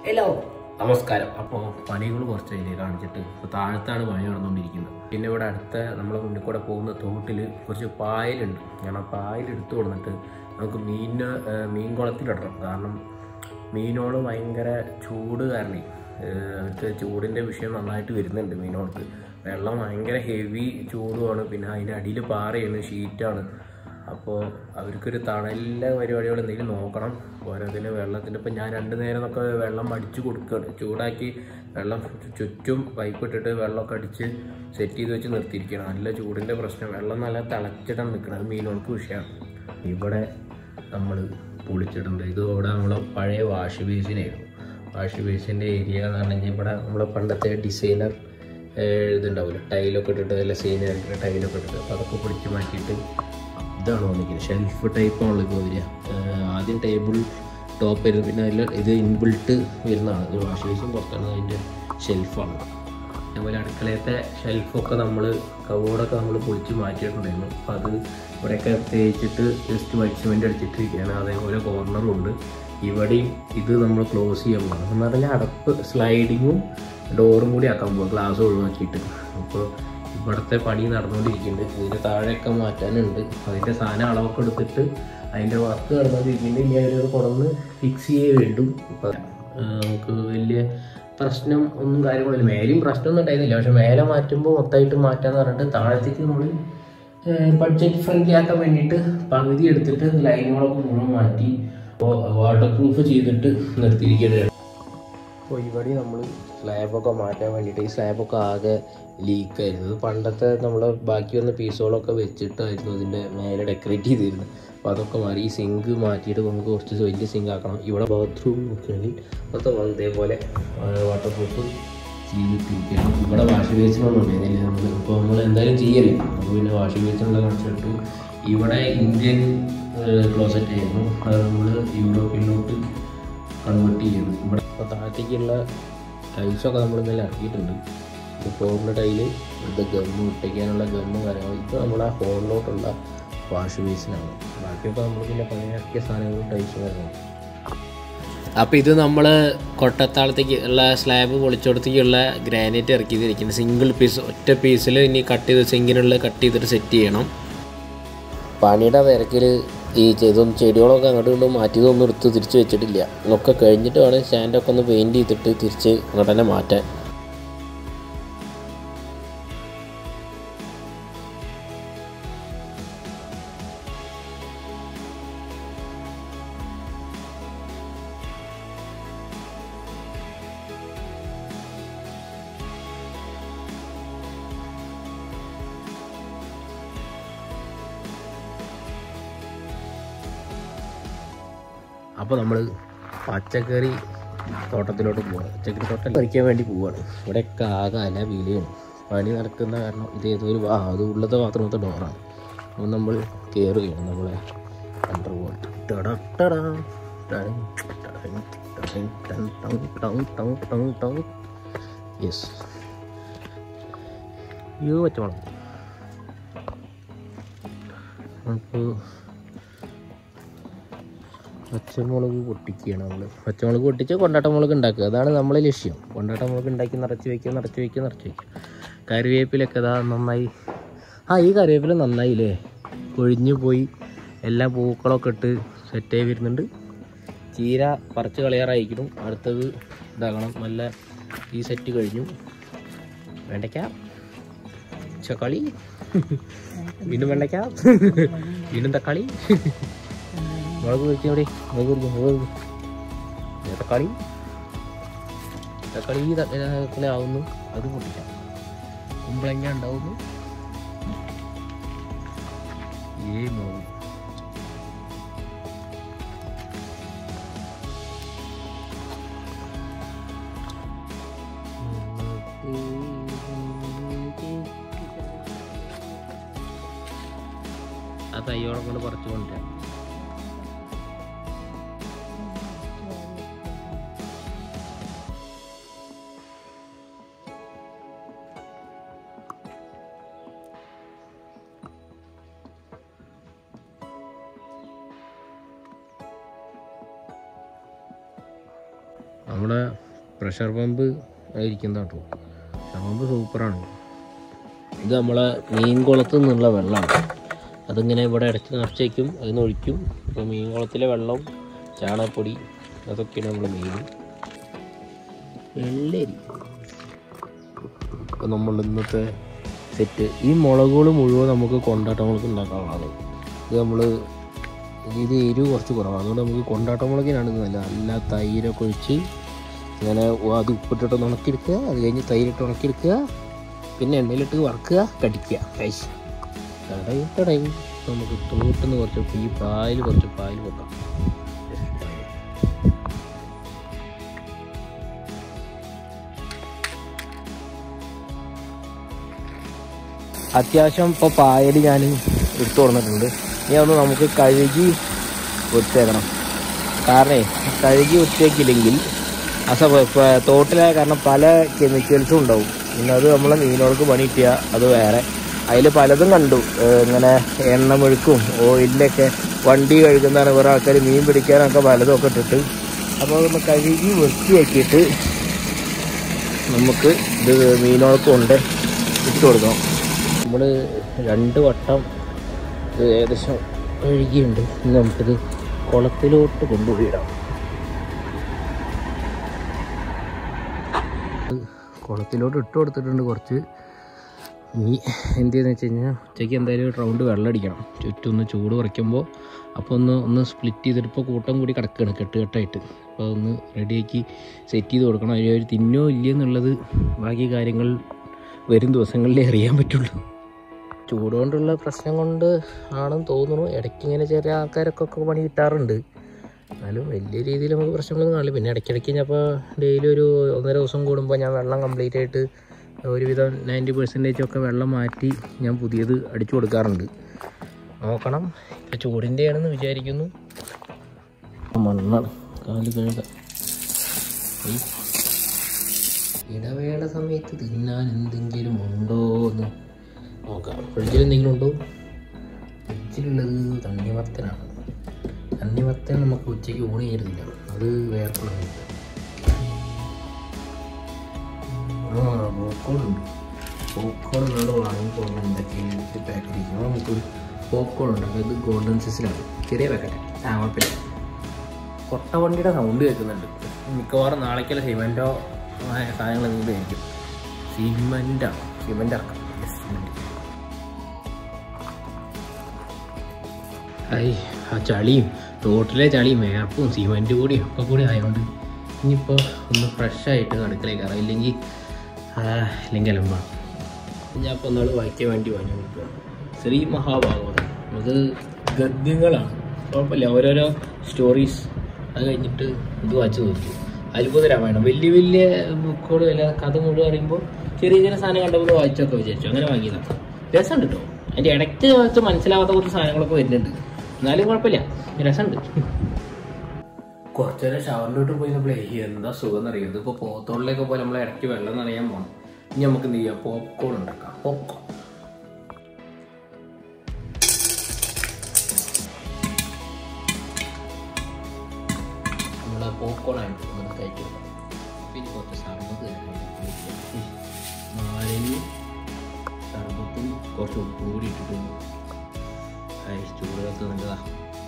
എല്ലാവർക്കും നമസ്കാരം അപ്പോൾ പണികൾ കുറച്ച് അതിൽ കാണിച്ചിട്ട് ഇപ്പോൾ താഴത്താണ് പണി നടന്നുകൊണ്ടിരിക്കുന്നത് പിന്നെ ഇവിടെ അടുത്ത നമ്മളെ മുന്നിൽ കൂടെ പോകുന്ന തോട്ടിൽ കുറച്ച് പായലുണ്ട് ഞാൻ ആ പായൽ എടുത്തു കൊടുത്തിട്ട് നമുക്ക് മീനിന് ഏഹ്, മീൻ കുളത്തിലിടണം കാരണം മീനോട് ഭയങ്കര ചൂട് കാരണേ ഏഹ്, അവർക്ക് ചൂടിൻ്റെ വിഷയം നന്നായിട്ട് വരുന്നുണ്ട് മീനോൾക്ക് വെള്ളം ഭയങ്കര ഹെവി ചൂടുമാണ് പിന്നെ അതിൻ്റെ അടിയിൽ പാറയാണ് ഷീറ്റാണ് അപ്പോൾ അവർക്കൊരു തണലിലെ പരിപാടികൾ എന്തെങ്കിലും നോക്കണം ഓരോന്നിന് വെള്ളത്തിന് ഇപ്പം ഞാൻ രണ്ട് നേരം ഒക്കെ വെള്ളം അടിച്ച് കൊടുക്കുകയാണ് ചൂടാക്കി വെള്ളം ചുറ്റും പൈപ്പ് ഇട്ടിട്ട് വെള്ളമൊക്കെ അടിച്ച് സെറ്റ് ചെയ്ത് വെച്ച് നിർത്തിയിരിക്കുകയാണ് നല്ല ചൂടിൻ്റെ പ്രശ്നം വെള്ളം നല്ല തിളച്ചിട്ടാണ് നിൽക്കുന്നത് അത് മീനുകൾക്ക് വിഷയമാണ് ഇവിടെ നമ്മൾ പൊളിച്ചിട്ടുണ്ട് ഇത് ഇവിടെ നമ്മളെ പഴയ വാഷ് ബേസിനായിരുന്നു വാഷ് ബേസിൻ്റെ ഏരിയ എന്ന് പറഞ്ഞു കഴിഞ്ഞാൽ ഇവിടെ നമ്മളെ പണ്ടത്തെ ഡിസൈനർ ഇതുണ്ടാവില്ല ടൈലൊക്കെ ഇട്ടിട്ട് നല്ല സീനറി ടൈലൊക്കെ ഇട്ടിട്ട് അപ്പോൾ അതൊക്കെ പൊളിച്ച് മാറ്റിയിട്ട് ഇതാണ് വന്നിരിക്കുന്നത് ഷെൽഫ് ടൈപ്പാണല്ലോ ഇപ്പോൾ വരിക ഏഹ് ആദ്യം ടേബിൾ ടോപ്പ് വരുന്നത് പിന്നെ അതിൽ ഇത് ഇൻബിൾട്ട് വരുന്നതാണ് ഇത് വാഷ് ബേസും പുറത്താണ് അതിൻ്റെ ഷെൽഫാണ് അതുപോലെ അടുക്കളയത്തെ ഷെൽഫൊക്കെ നമ്മൾ കവോടൊക്കെ നമ്മൾ പൊളിച്ച് മാറ്റിയിട്ടുണ്ടായിരുന്നു അപ്പോൾ അത് ഇവിടെയൊക്കെ തേച്ചിട്ട് ജസ്റ്റ് വൈറ്റ് സിമെൻ്റ് അടിച്ചിട്ടിരിക്കുകയാണ് അതേപോലെ കോർണറും ഉണ്ട് ഇവിടെയും ഇത് നമ്മൾ ക്ലോസ് ചെയ്യാൻ പോകണം എന്ന് പറഞ്ഞാൽ അടപ്പ് സ്ലൈഡിങ്ങും ഡോറും കൂടി ആക്കാൻ പോകും ഗ്ലാസ് ഒഴിവാക്കിയിട്ട് അപ്പോൾ ഇവിടുത്തെ പണി നടന്നുകൊണ്ടിരിക്കുന്നുണ്ട് ഇതിൻ്റെ താഴെയൊക്കെ മാറ്റാനുണ്ട് അതിൻ്റെ സാധനം അളവൊക്കെ എടുത്തിട്ട് അതിൻ്റെ വർക്ക് നടന്നുകൊണ്ടിരിക്കുന്നുണ്ട് ഇനി അവരത് കൊണ്ടുവന്ന് ഫിക്സ് ചെയ്യേ വേണ്ടും ഇപ്പം നമുക്ക് വലിയ പ്രശ്നം ഒന്നും കാര്യങ്ങളില്ല മേലെയും പ്രശ്നമൊന്നും ഉണ്ടായിരുന്നില്ല പക്ഷെ മേലെ മാറ്റുമ്പോൾ മൊത്തമായിട്ട് മാറ്റാന്ന് പറഞ്ഞിട്ട് താഴത്തേക്ക് നമ്മൾ ബഡ്ജറ്റ് ഫ്രണ്ട്ലി ആക്കാൻ വേണ്ടിയിട്ട് പകുതി എടുത്തിട്ട് ലൈനുകളൊക്കെ മുഴുവൻ മാറ്റി അപ്പോൾ വാട്ടർ പ്രൂഫ് ചെയ്തിട്ട് നിർത്തിയിരിക്കുകയാണ് അപ്പോൾ ഇവിടെ നമ്മൾ സ്ലാബൊക്കെ മാറ്റാൻ വേണ്ടിയിട്ട് ഈ സ്ലാബൊക്കെ ആകെ ലീക്കായിരുന്നു ഇത് പണ്ടത്തെ നമ്മൾ ബാക്കി വന്ന പീസുകളൊക്കെ വെച്ചിട്ടായിരുന്നു ഇതിൻ്റെ മേലെ ഡെക്കറേറ്റ് ചെയ്തിരുന്നത് അപ്പോൾ അതൊക്കെ മാറി ഈ സിങ്ക് മാറ്റിയിട്ട് നമുക്ക് കുറച്ച് വലിയ സിങ്ക് ആക്കണം ഇവിടെ ബാത്റൂം നോക്കുകയാണെങ്കിൽ അതൊക്കെ ഇതേപോലെ വാട്ടർ പ്രൂഫ് ചെയ്തിട്ടിരിക്കുകയാണ് ഇവിടെ വാഷ് ബേസിനൊന്നും ഉണ്ടായിരുന്നില്ല നമ്മൾ ഇപ്പോൾ നമ്മൾ എന്തായാലും ചെയ്യല്ലേ അപ്പോൾ പിന്നെ വാഷ് ബേസിനുള്ള കൺസെപ്റ്റ് ഇവിടെ ഇന്ത്യൻ ക്ലോസറ്റ് ആയിരുന്നു അത് നമ്മൾ യൂറോപ്പിലോട്ട് കൺവേർട്ട് ചെയ്യുന്നു ഇവിടെ ഇപ്പോൾ താഴത്തേക്കുള്ള ടൈൽസൊക്കെ നമ്മൾ ഇന്നലെ ഇറക്കിയിട്ടുണ്ട് ഇത് ഫ്ലോറിൻ്റെ ടൈല് ഇത് ഗമ്മ് ഇട്ടയ്ക്കാനുള്ള ഗമ്മും കാര്യങ്ങളും ഇത് നമ്മൾ ആ ഹോളിലോട്ടുള്ള വാഷ് ബേസിനാണ് ബാക്കിയൊക്കെ നമ്മൾ പിന്നെ പഴയ ഇറക്കിയ സാധനങ്ങളും ടൈൽസും കാര്യങ്ങളും അപ്പോൾ ഇത് നമ്മൾ കൊട്ടത്താളത്തേക്ക് ഉള്ള സ്ലാബ് പൊളിച്ചോടത്തേക്കുള്ള ഗ്രാനൈറ്റ് ഇറക്കിയിരിക്കുന്നത് സിംഗിൾ പീസ് ഒറ്റ പീസിൽ ഇനി കട്ട് ചെയ്ത് സിങ്കിനുള്ള കട്ട് ചെയ്തിട്ട് സെറ്റ് ചെയ്യണം പണിയുടെ തിരക്കിൽ ഈ ഇതൊന്നും ചെടികളൊക്കെ അങ്ങോട്ടും ഇങ്ങോട്ടും മാറ്റിയതൊന്നും എടുത്ത് തിരിച്ച് വെച്ചിട്ടില്ല ഇതൊക്കെ കഴിഞ്ഞിട്ട് വേണം സ്റ്റാൻഡൊക്കെ ഒന്ന് പെയിൻറ് ചെയ്തിട്ട് തിരിച്ച് അങ്ങോട്ട് തന്നെ മാറ്റാൻ അപ്പോൾ നമ്മൾ പച്ചക്കറി തോട്ടത്തിലോട്ട് പോവാണ് പച്ചക്കറി തോട്ടം പറിക്കാൻ വേണ്ടി പോവാണ് ഇവിടെയൊക്കെ ആകെ അല വീലയാണ് പണി നടക്കുന്ന കാരണം ഇത് ഏതോ ഒരു വാ- അത് ഉള്ളത്തെ മാത്രമത്തെ ഡോറാണ് അപ്പോൾ നമ്മൾ കയറുകയാണ് നമ്മളെ അണ്ടർ വേൾഡ് യെസ് അയ്യോ പച്ചമുളക് അപ്പോൾ പച്ചമുളക് പൊട്ടിക്കുകയാണ് നമ്മൾ പച്ചമുളക് പൊട്ടിച്ച് കൊണ്ടാട്ട മുളക് ഉണ്ടാക്കുക അതാണ് നമ്മളെ ലക്ഷ്യം കൊണ്ടാട്ട മുളക് ഉണ്ടാക്കി നിറച്ച് വയ്ക്കുക നിറച്ച് വയ്ക്കുക നിറച്ച് വയ്ക്കുക കറിവേപ്പിലൊക്കെ ഇതാ നന്നായി ആ ഈ കറിവേപ്പില നന്നായില്ലേ കൊഴിഞ്ഞു പോയി എല്ലാ പൂക്കളൊക്കെ ഇട്ട് സെറ്റായി വരുന്നുണ്ട് ചീര പറിച്ച് കളയാറായിരിക്കണം അടുത്തത് ഇതാകണം നല്ല ഈ സെറ്റ് കഴിഞ്ഞു വെണ്ടയ്ക്ക ചക്കാളി വീണ്ടും വെണ്ടയ്ക്ക വീണ്ടും തക്കാളി മുളക് പൊരിക്കും ഇവിടെ മുളക് പൊരിക്കും മുളക് പൊരിക്കും. തക്കാളി തക്കാളി ത- ഏ, ഇങ്ങനെ ആവുന്നു അത് പൊട്ടിക്കാം കുമ്പളങ്ങ ഉണ്ടാവുന്നു ഏ മുളക് ആ തയ്യോടെ കൊണ്ട് പറിച്ചു കൊണ്ടുവരാം നമ്മുടെ പ്രഷർ പമ്പ് ഇരിക്കുന്ന കേട്ടോ പ്രഷർ പമ്പ് സൂപ്പറാണ് ഇത് നമ്മളെ മീൻകുളത്ത് നിന്നുള്ള വെള്ളമാണ് അതിങ്ങനെ ഇവിടെ ഇടയ്ക്ക് നിറച്ച് വയ്ക്കും അതിന് ഒഴിക്കും അപ്പോൾ മീൻകുളത്തിലെ വെള്ളം ചാണകപ്പൊടി അതൊക്കെയാണ് നമ്മൾ മീൻ വെള്ളരി അപ്പോൾ നമ്മൾ ഇന്നത്തെ സെറ്റ് ഈ മുളകുകൾ മുഴുവൻ നമുക്ക് കൊണ്ടാട്ടമുളക് ഉണ്ടാക്കാനുള്ളതാണ് ഇത് നമ്മൾ ഇത് എരിവ് കുറച്ച് കുറവാണ് അതുകൊണ്ട് നമുക്ക് കൊണ്ടാട്ടമുളകിനാണ് ഇത് നല്ലത് നല്ല തൈരൊക്കെ ഒഴിച്ച് ഇങ്ങനെ അത് ഉപ്പിട്ടിട്ട് ഉണക്കിയെടുക്കുക അത് കഴിഞ്ഞ് തൈരിട്ട് ഉണക്കിയെടുക്കുക പിന്നെ എണ്ണയിലിട്ട് വറുക്കുക കടിക്കുക കഴിച്ച് കടയും കടയും നമുക്ക് തോട്ടുന്ന കുറച്ച് ഈ പായൽ കുറച്ച് പായൽ വെക്കാം അത്യാവശ്യം ഇപ്പോൾ പായൽ ഞാൻ എടുത്തു കൊടുത്തിട്ടുണ്ട് ഇനി ഒന്ന് നമുക്ക് കഴുകി വൃത്തിയാക്കണം കാരണേ കഴുകി വൃത്തിയാക്കിയില്ലെങ്കിൽ അസ തോട്ടിലായ കാരണം പല കെമിക്കൽസും ഉണ്ടാവും പിന്നെ അത് നമ്മളെ മീനുകൾക്ക് പണി കിട്ടിയ അത് വേറെ അതിൽ പലതും കണ്ടു ഏഹ് ഇങ്ങനെ എണ്ണമെഴുക്കും ഓയിലൊക്കെ വണ്ടി കഴുകുന്നതാണ് കുറേ ആൾക്കാർ മീൻ പിടിക്കാനൊക്കെ പലതും ഒക്കെ ഇട്ടിട്ട് അപ്പോൾ അതൊന്ന് കഴുകി വൃത്തിയാക്കിയിട്ട് നമുക്ക് ഇത് മീനുകൾക്ക് കൊണ്ട് ഇട്ട് കൊടുക്കണം നമ്മൾ രണ്ട് വട്ടം ഇത് ഏകദേശം കഴുകിയുണ്ട് ഇനി നമുക്കിത് കുളത്തിലോട്ട് കൊണ്ടുപോയിടാം കുളത്തിലോട്ട് ഇട്ട് കൊടുത്തിട്ടുണ്ട് കുറച്ച് ഇനി എന്ത് ചെയ്യുന്നത് വെച്ച് കഴിഞ്ഞാൽ ഉച്ചയ്ക്ക് എന്തായാലും ഒരു റൗണ്ട് വെള്ളം അടിക്കണം ചുറ്റും ഒന്ന് ചൂട് കുറയ്ക്കുമ്പോൾ അപ്പോൾ ഒന്ന് ഒന്ന് സ്പ്ലിറ്റ് ചെയ്തിട്ട് ഇപ്പോൾ കൂട്ടം കൂടി കിടക്കുകയാണ് കെട്ട് കെട്ടായിട്ട് അപ്പോൾ ഒന്ന് റെഡിയാക്കി സെറ്റ് ചെയ്ത് കൊടുക്കണം അതിന് ഒരു തിന്നോ ഇല്ലയോ എന്നുള്ളത് ബാക്കി കാര്യങ്ങൾ വരും ദിവസങ്ങളിലേ അറിയാൻ പറ്റുള്ളൂ ചൂട് കൊണ്ടുള്ള പ്രശ്നം കൊണ്ട് ആണെന്ന് തോന്നുന്നു ഇടയ്ക്ക് ഇങ്ങനെ ചെറിയ ആൾക്കാരൊക്കെ ഒക്കെ പണി കിട്ടാറുണ്ട് എന്നാലും വലിയ രീതിയിൽ നമുക്ക് പ്രശ്നങ്ങളൊന്നും കാണില്ല പിന്നെ ഇടയ്ക്കിടയ്ക്ക് ഞാൻ ഇപ്പോൾ ഡെയിലി ഒരു ഒന്നര ദിവസം കൂടുമ്പോൾ ഞാൻ വെള്ളം കംപ്ലീറ്റ് ആയിട്ട് ഒരുവിധം നയൻറ്റി പെർസെൻറ്റേജ് ഒക്കെ വെള്ളം മാറ്റി ഞാൻ പുതിയത് അടിച്ചു കൊടുക്കാറുണ്ട് നോക്കണം ഇപ്പം ചൂടിൻ്റെ ആണെന്ന് വിചാരിക്കുന്നു മണ്ണാണ് കാല് കഴുക ഈ ഇടവേള സമയത്ത് തിന്നാൻ എന്തെങ്കിലും ഉണ്ടോ എന്ന് നോക്കാം ഫ്രിഡ്ജിൽ എന്തെങ്കിലും ഉണ്ടോ ഫ്രിഡ്ജിലുള്ളത് തണ്ണിമത്തനാണ് തണ്ണിമത്തൻ നമുക്ക് ഉച്ചയ്ക്ക് ഊണ് ചെയ്തിരുന്നില്ല അത് വേർപ്പുള്ള ആ പോപ്കോൺ പോപ്കോൺ നമ്മൾ വാങ്ങിക്കൊണ്ട് എന്തൊക്കെ പാക്കറ്റ് ഇരിക്കും നമുക്ക് പോപ്കോൺ ഉണ്ട് ഇത് ഗോൾഡൻ സിസിലാണ് ചെറിയ പാക്കറ്റ് ആ കുഴപ്പമില്ല കൊട്ടവണ്ടിയുടെ സൗണ്ട് കേൾക്കുന്നുണ്ട് മിക്കവാറും നാളേക്കുള്ള സിമെൻറ്റോ സാധനങ്ങൾ എന്തെങ്കിലും ആയിരിക്കും സിമെൻറ്റാണ് സിമെൻ്റ് ഇറക്കാം സിമെൻറ്റ് ഐ ആ ചളിയും തോട്ടിലെ ചളിയും വേർപ്പും സിമെൻറ്റ് കൂടിയും ഒക്കെ കൂടി ആയതുകൊണ്ട് ഇനിയിപ്പോൾ ഒന്ന് ഫ്രഷായിട്ട് അടുക്കളയിൽ കയറാം ഇല്ലെങ്കിൽ അല്ലെങ്കിൽ അലമ്പാണ് ഞാൻ ഇപ്പോൾ ഒന്നാൾ വായിക്കാൻ വേണ്ടി വാങ്ങി കൊടുക്കുക ശ്രീ മഹാഭാഗവതം അത് ഗദ്യങ്ങളാണ് കുഴപ്പമില്ല ഓരോരോ സ്റ്റോറീസ് അത് കഴിഞ്ഞിട്ട് ഇത് വായിച്ചു നോക്കി അത്ഭുത രാമായണം വലിയ വലിയ ബുക്കുകൾ അല്ല കഥ മുഴുവൻ അറിയുമ്പോൾ ചെറിയ ചെറിയ സാധനം കണ്ടപ്പോൾ വായിച്ചൊക്കെ വിചാരിച്ചു അങ്ങനെ വാങ്ങിയതാണ് രസമുണ്ട് കേട്ടോ അതിൻ്റെ ഇടയ്ക്ക് വെച്ച് മനസ്സിലാവാത്ത കുറച്ച് സാധനങ്ങളൊക്കെ വരുന്നുണ്ട് എന്നാലും കുഴപ്പമില്ല രസമുണ്ട് കുറച്ചേരം ഷവറിലോട്ട് പോയിരുന്നപ്പോഴേ എന്താ സുഖം എന്നറിയാം ഇതിപ്പോൾ പോത്തോളിലേക്ക് പോലെ നമ്മൾ ഇടയ്ക്ക് വെള്ളം നിറയാൻ പോകണം ഇനി നമുക്ക് എന്ത് ചെയ്യാം പോപ്കോൺ ഉണ്ടാക്കാം പോപ്കോൺ നമ്മൾ പോപ്കോൺ ആയിട്ട് നമുക്ക് കഴിച്ചു പിന്നെ കുറച്ച് സർബത്ത് നാരങ്ങയും സർബത്തും കുറച്ച് ഉപ്പും കൂടി ഇട്ടിട്ട് ചൂടുകാലത്ത് നല്ലതാ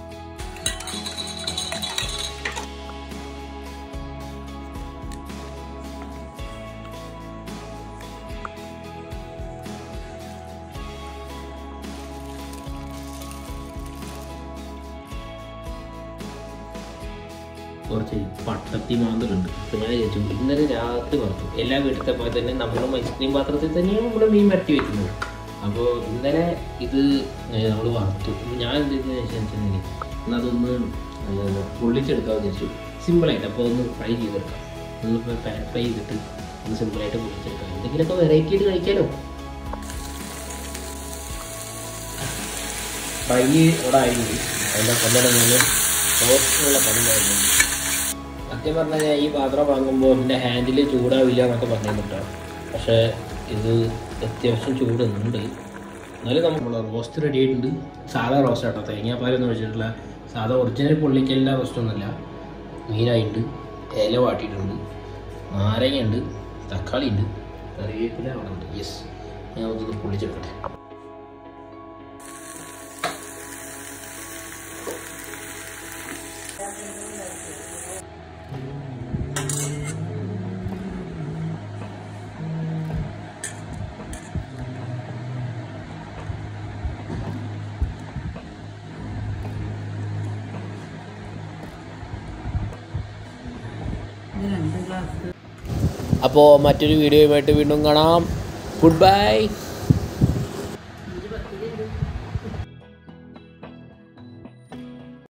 കുറച്ച് പട്ടത്തി മാന്തലുണ്ട് അപ്പോൾ ഞാൻ ചോദിച്ചു ഇന്നലെ രാത്രി വറുത്തു എല്ലാ വീട്ടിലത്തെ പോലെ തന്നെ നമ്മളും ഐസ്ക്രീം പാത്രത്തിൽ തന്നെയാണ് നമ്മൾ മീൻ വരട്ടി വെക്കുന്നത് അപ്പോൾ ഇന്നലെ ഇത് നമ്മൾ വറുത്തു ഞാൻ എന്ത് ചെയ്തെന്ന് വെച്ചിട്ടുണ്ടെങ്കിൽ എന്നാൽ അതൊന്ന് പൊള്ളിച്ചെടുക്കാമെന്ന് വിചാരിച്ചു സിമ്പിളായിട്ട് അപ്പോൾ ഒന്ന് ഫ്രൈ ചെയ്തെടുക്കാം ഒന്ന് പാൻ ഫ്രൈ ചെയ്തിട്ട് ഒന്ന് സിമ്പിളായിട്ട് പൊള്ളിച്ചെടുക്കാം എന്തെങ്കിലുമൊക്കെ വെറൈറ്റി ആയിട്ട് കഴിക്കാമല്ലോ ഫ്രൈ ഇവിടെ ആയിരുന്നു അതിൻ്റെ കൊല്ലം നിന്ന് ടോസ്റ്റിനുള്ള പണി ഉണ്ടായിരുന്നു സത്യം പറഞ്ഞാൽ ഞാൻ ഈ പാത്രം വാങ്ങുമ്പോൾ എൻ്റെ ഹാൻഡിൽ ചൂടാവില്ല എന്നൊക്കെ പറഞ്ഞിട്ടാണ് പക്ഷേ ഇത് അത്യാവശ്യം ചൂടുന്നുണ്ട് എന്നാലും നമ്മൾ റോസ്റ്റ് റെഡി ആയിട്ടുണ്ട് സാധാ റോസ്റ്റ് ആട്ടോ തേങ്ങാപ്പാലൊന്നും ഒഴിച്ചിട്ടില്ല സാധാ ഒറിജിനൽ പൊള്ളിക്കലിൻ്റെ റോസ്റ്റ് ഒന്നുമല്ല മീനായിട്ടുണ്ട് ഇല വാട്ടിയിട്ടുണ്ട് നാരങ്ങയുണ്ട് തക്കാളി ഉണ്ട് കറിവേപ്പില അവിടെ ഉണ്ട് യെസ് ഞാൻ അതൊന്ന് പൊളിച്ചെടുക്കട്ടെ ഇത് രണ്ട് ഗ്ലാസ് അപ്പോൾ മറ്റൊരു വീഡിയോയുമായിട്ട് വീണ്ടും കാണാം ഗുഡ് ബൈ